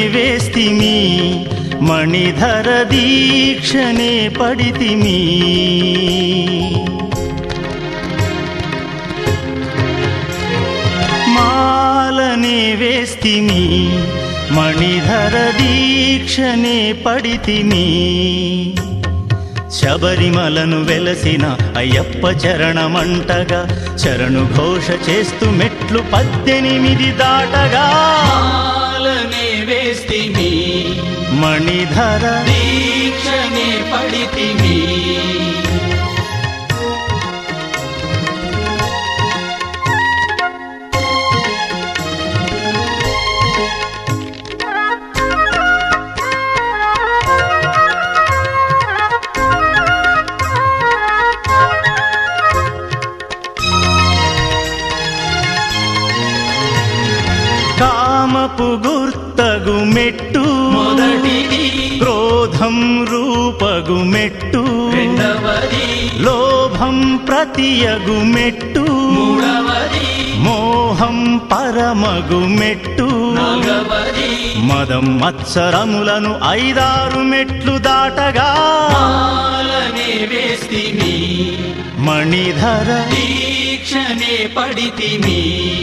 వేస్తిమి మణిధర దీక్షనే పడితిమి మాలనే వేస్తిమి మణిధర దీక్షనే పడితిమి శబరిమలను వెలసిన అయ్యప్ప చరణమంటగా చరణు ఘోష చేస్తూ మెట్లు పద్దెనిమిది దాటగా మాలనే వేస్తిమి మణిధర దీక్షనే పడితిమి కామపు గుర్తగు మెట్టు మొదటిది క్రోధం రూపగు మెట్టు రెండవది లోభం ప్రతియగు మెట్టు మూడవది మోహం పరమగు మెట్టు నాలుగవది మదం మత్సరములను ఐదారు మెట్లు దాటగా మాలనే వేస్తిమి మణిధర దీక్షనే పడితిమి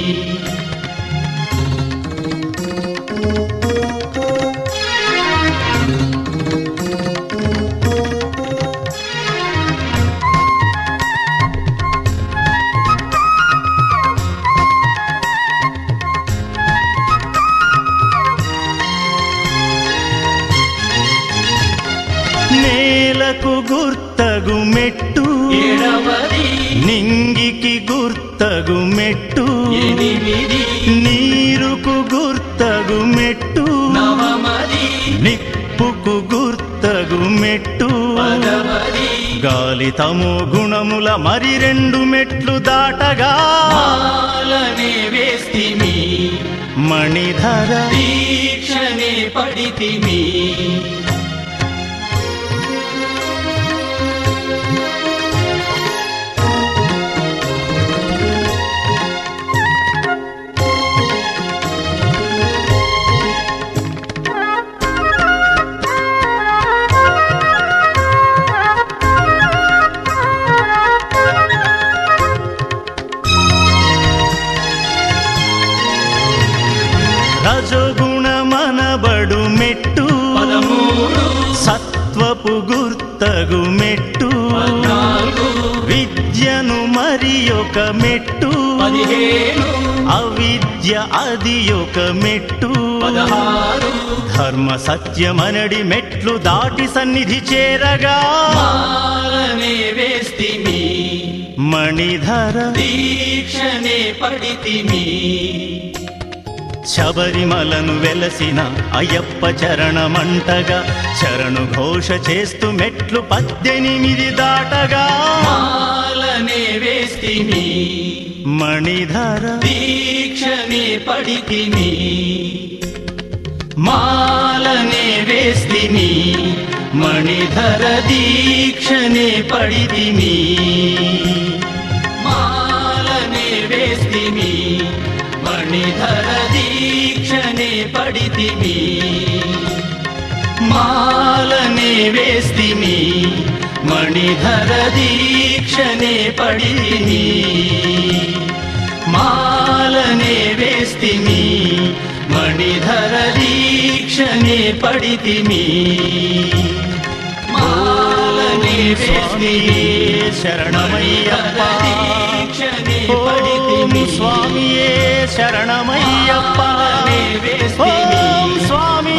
నేలకు గుర్తగు మెట్టు ఏడవది నింగికి గుర్తగు మెట్టు ఎనిమిది నీరుకు గుర్తగు మెట్టు నవమది నిప్పుకు గుర్తగు మెట్టు పదవది గాలి తమో గుణముల మరి రెండు మెట్లు దాటగా మాలనే వేస్తిమి మణిధర దీక్షనే పడితిమి రజగుణమనబడు మెట్టు పదమూడు సత్వపు గుర్తగు మెట్టు పద్నాలుగు విద్యను మరి ఒక మెట్టు పదిహేను అవిద్య అది ఒక మెట్టు పదహారు ధర్మ సత్యమనడి మెట్లు దాటి సన్నిధి చేరగా మాలనే వేస్తిమి మణిధర దీక్షనే పడితిమి శబరిమలను వెలసిన అయ్యప్ప చరణమంటగా చరణు ఘోష చేస్తూ మెట్లు పద్దెనిమిది దాటగా మాలనే వేస్తిమి మణిధర దీక్షనే పడితిమి మాలనే వేస్తిమి మణిధర దీక్షనే పడితిమి మాలనే వేస్తిమి మణిధర దీక్షనే పడితిమి మాలనే వేస్తిమి మణిధర దీక్షనే పడితిమి మాలనే వేస్తిమి మణిధర దీక్షనే పడితిమి మాలనే వేస్తిమి శరణమయ్యప్ప దీక్షనే ఓం పడితిమి స్వామియే శరణమయ్యప్ప మాలనే వేస్తిమి ఓం స్వామి